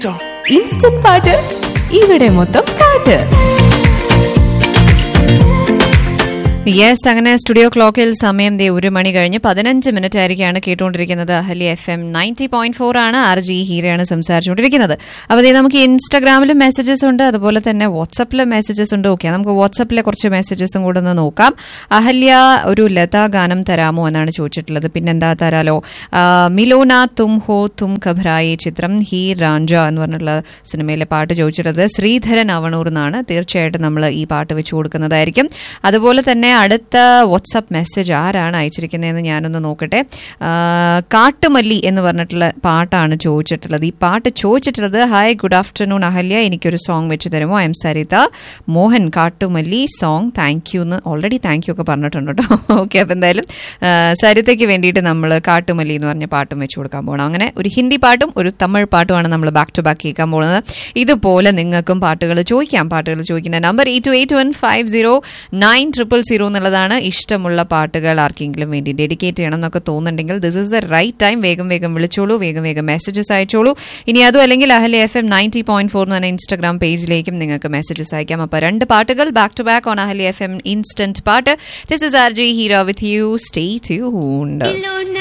instant പാട്ട് ഇവിടെ മൊത്തം പാട്ട് യെസ് അങ്ങനെ സ്റ്റുഡിയോ ക്ലോക്കിൽ സമയം ദേ ഒരു മണി കഴിഞ്ഞ് പതിനഞ്ച് മിനിറ്റ് ആയിരിക്കാണ് കേട്ടുകൊണ്ടിരിക്കുന്നത് Ahalia FM ninety point four ഫോർ ആണ് ആർ ജി ഹീരയാണ് സംസാരിച്ചുകൊണ്ടിരിക്കുന്നത് അപ്പോൾ ദേ നമുക്ക് ഇൻസ്റ്റാഗ്രാമിലും മെസ്സേജസ് ഉണ്ട് അതുപോലെ തന്നെ വാട്സപ്പിലും മെസ്സേജസ് ഉണ്ട് ഓക്കെ നമുക്ക് വാട്സപ്പിലെ കുറച്ച് മെസ്സേജസും കൂടെ ഒന്ന് നോക്കാം അഹല്യ ഒരു ലതാ ഗാനം തരാമോ എന്നാണ് ചോദിച്ചിട്ടുള്ളത് പിന്നെന്താ തരാലോ ആ, മിലോന തും ഹോ തും ഖബറായി ചിത്രം ഹി റാഞ്ച എന്ന് പറഞ്ഞിട്ടുള്ള സിനിമയിലെ പാട്ട് ചോദിച്ചിട്ടുള്ളത് ശ്രീധരൻ അവണൂർ എന്നാണ് തീർച്ചയായിട്ടും നമ്മൾ ഈ പാട്ട് വെച്ച് കൊടുക്കുന്നതായിരിക്കും അതുപോലെ തന്നെ അടുത്ത വാട്സപ്പ് മെസ്സേജ് ആരാണ് അയച്ചിരിക്കുന്നതെന്ന് ഞാനൊന്ന് നോക്കട്ടെ ആ, കാട്ടുമല്ലി എന്ന് പറഞ്ഞിട്ടുള്ള പാട്ടാണ് ചോദിച്ചിട്ടുള്ളത് ഈ പാട്ട് ചോദിച്ചിട്ടുള്ളത് ഹായ് ഗുഡ് ആഫ്റ്റർനൂൺ അഹല്യ എനിക്കൊരു സോങ് വെച്ച് തരുമോ I am Saritha Mohan Kattumalli song thank you എന്ന് ഓൾറെഡി താങ്ക് യു ഒക്കെ പറഞ്ഞിട്ടുണ്ട് കേട്ടോ ഓക്കെ അപ്പം എന്തായാലും ആ, സരിതയ്ക്ക് വേണ്ടിയിട്ട് നമ്മൾ കാട്ടുമല്ലി എന്ന് പറഞ്ഞ പാട്ടും വെച്ച് കൊടുക്കാൻ പോകണം അങ്ങനെ ഒരു ഹിന്ദി പാട്ടും ഒരു തമിഴ് പാട്ടുമാണ് നമ്മൾ ബാക്ക് ടു ബാക്ക് കേൾക്കാൻ പോകുന്നത് ഇതുപോലെ നിങ്ങൾക്കും പാട്ടുകൾ ചോദിക്കാം പാട്ടുകൾ ചോദിക്കുന്ന number eight two eight one five zero nine triple zero എന്നുള്ളതാണ് ഇഷ്ടമുള്ള പാട്ടുകൾ ആർക്കെങ്കിലും വേണ്ടി ഡെഡിക്കേറ്റ് ചെയ്യണം എന്നൊക്കെ തോന്നുന്നുണ്ടെങ്കിൽ this is the right time വേഗം വേഗം വിളിച്ചോളൂ വേഗം വേഗം മെസ്സേജസ് അയച്ചോളൂ ഇനി അതും അല്ലെങ്കിൽ Ahalia FM ninety point four ഫോർ എന്ന് പറഞ്ഞ ഇൻസ്റ്റാഗ്രാം പേജിലേക്കും നിങ്ങൾക്ക് മെസ്സേജസ് അയക്കാം അപ്പോൾ രണ്ട് പാട്ടുകൾ back to back on Ahalia FM എം ഇൻസ്റ്റന്റ് പാട്ട് this is R G Heera with you stay tuned